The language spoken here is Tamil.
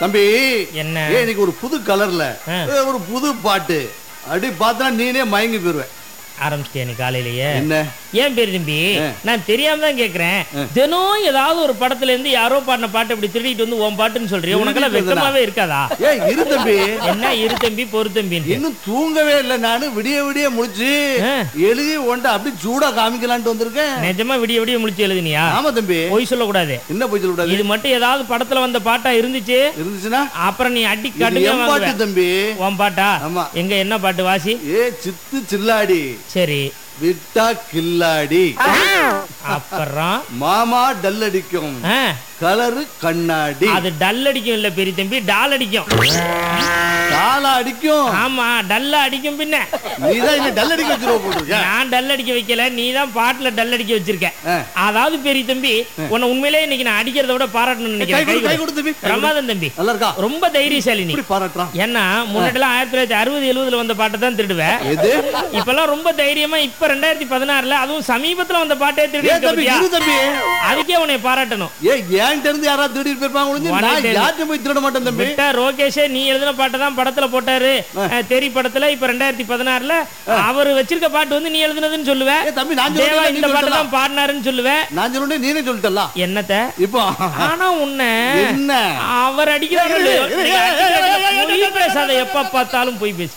தம்பி என்ன? ஏ இன்னைக்கு ஒரு புது கலர்ல ஆ. ஏ, ஒரு புது பாட்டு அப்படி பார்த்தா நீனே மயங்கி போயிருவேன் ஆரம்பிச்சிட்டியா நீ காலையிலேயே என்ன ஏன் பேரு தம்பி ஆ. நான் தெரியாம தான் கேக்குறேன் தினம் ஏதாவது ஒரு படத்துல இருந்து யாரோ பாடின பாட்டு இப்படி திருடிட்டு வந்து உன் பாட்டுன்னு சொல்றிய உனக்கெல்லாம் திருடிட்டு வெக்கமாவே இருக்காதா ஏ இரு தம்பி என்ன இரு தம்பி பொறு தம்பி இன்னும் தூங்கவே இல்லை நானு விடிய விடிய முடிச்சு ஆ. எழுதி ஒன்றை அப்படி சூடா காமிக்கலான்ட்டு வந்திருக்கேன் நிஜமா விடிய விடிய முடிச்சு எழுதுனியா ஆமா தம்பி பொய் சொல்லக்கூடாது என்ன போய் சொல்லக்கூடாது இது மட்டும் ஏதாவது படத்துல வந்த பாட்டா இருந்துச்சு இருந்துச்சுன்னா அப்புறம் நீ அடி இது கடுமையா என் பாட்டு வாங்குவ. தம்பி உன் பாட்டா ஆமா. எங்க என்ன பாட்டு வாசி ஏ சித்து சில்லாடி சரி விட்டா கில்லாடி அப்புறம் மாமா டல் அடிக்கும் ஆ, கலரு கண்ணாடி அது டல் அடிக்கும் இல்ல பெரிய தம்பி டால் அடிக்கும் காலா அடிக்கும் ஆமா டல்ல அடிக்கும் பின்ன நீதான் என்ன டல் அடிக்க வச்சிருவ போட்டிருக்க நான் டல் அடிக்க வைக்கல நீ தான் பாட்டுல டல் அடிக்க வச்சிருக்க ஆ. அதாவது பெரிய தம்பி உன்னை உண்மையிலேயே இன்னைக்கு நான் அடிக்கிறத விட பாராட்டணும்னு கை நினைக்கிறேன் கொடு, கை கை கொடு கொடு. தம்பி. பிரமாதம் தம்பி நல்லா இருக்கா ரொம்ப தைரியசாலி நீ இப்படி பாராட்டுறான் ஏன்னா முன்னாடிலாம் ஆயிரத்தி தொள்ளாயிரத்தி அறுபது எழுபதுல வந்த பாட்டை தான் திருடுவேன் எது இப்பெல்லாம் ரொம்ப தைரியமா இப்ப ரெண்டாயிரத்தி பதினாறுல அதுவும் சமீபத்துல வந்த பாட்டே திருடி ஏ இருக்க தம்பி பாத்தியா? இரு தம்பி அதுக்கே உன்னை பாராட்டணும் ஏ என்கிட்ட இருந்து யாராவது திருடிட்டு போயிருப்பாங்க ஒழிஞ்சு உன்னை நான் தேடி- யார்கிட்ட போய் திருட மாட்டேன் தம்பி விட்டா ரோகேஷே நீ எழுதின பாட்டை தான் படத்துல போட்டாரு அஹ், தெரி படத்துல இப்ப ரெண்டாயிரத்தி பதினாறுல அவர் வச்சிருக்க பாட்டு வந்து நீ எழுதுனதுன்னு சொல்லுவ ஏ தம்பி நான் தேவா சொல்றேன் நீ இந்த பாட்டு சொல்லலாம் தான் பாடினாருன்னு சொல்லுவேன் நான் சொல்லுறேன் நீனே சொல்லிட்டல என்னத்த இப்போ ஆனா உன்னை என்ன அவர் அடிக்கிறாரு இரு, இரு, இரு, இரு, இரு, இரு, இரு, இரு, பொய் பேசாத எப்ப பார்த்தாலும் பொய் பேசு